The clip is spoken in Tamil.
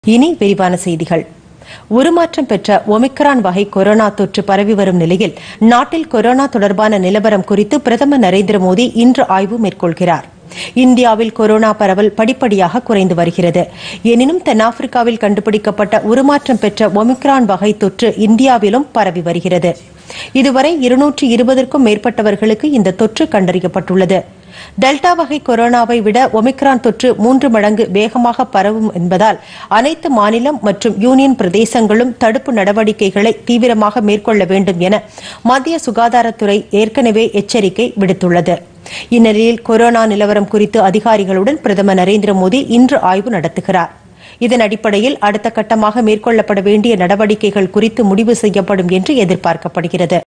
இனி விரிவான செய்திகள் உருமாற்றம் பெற்ற ஒமிக்ரான் வகை கொரோனா தொற்று பரவி வரும் நிலையில் நாட்டில் கொரோனா தொடர்பான நிலவரம் குறித்து பிரதமர் நரேந்திர மோடி இன்று ஆய்வு மேற்கொள்கிறார் இந்தியாவில் கொரோனா பரவல் படிப்படியாக குறைந்து வருகிறது எனினும் தென்னாப்பிரிக்காவில் கண்டுபிடிக்கப்பட்ட உருமாற்றம் பெற்ற ஒமிக்ரான் வகை தொற்று இந்தியாவிலும் பரவி வருகிறது இதுவரை இருநூற்று இருபதற்கும் மேற்பட்டவர்களுக்கு இந்த தொற்று கண்டறியப்பட்டுள்ளது டெல்டா வகை கொரோனாவை விட ஒமிக்ரான் தொற்று மூன்று மடங்கு வேகமாக பரவும் என்பதால் அனைத்து மாநிலம் மற்றும் யூனியன் பிரதேசங்களும் தடுப்பு நடவடிக்கைகளை தீவிரமாக மேற்கொள்ள வேண்டும் என மத்திய சுகாதாரத்துறை ஏற்கனவே எச்சரிக்கை விடுத்துள்ளது இந்நிலையில் கொரோனா நிலவரம் குறித்து அதிகாரிகளுடன் பிரதமர் நரேந்திர மோடி இன்று ஆய்வு நடத்துகிறார் இதன் அடிப்படையில் அடுத்த கட்டமாக மேற்கொள்ளப்பட வேண்டிய நடவடிக்கைகள் குறித்து முடிவு செய்யப்படும் என்று எதிர்பார்க்கப்படுகிறது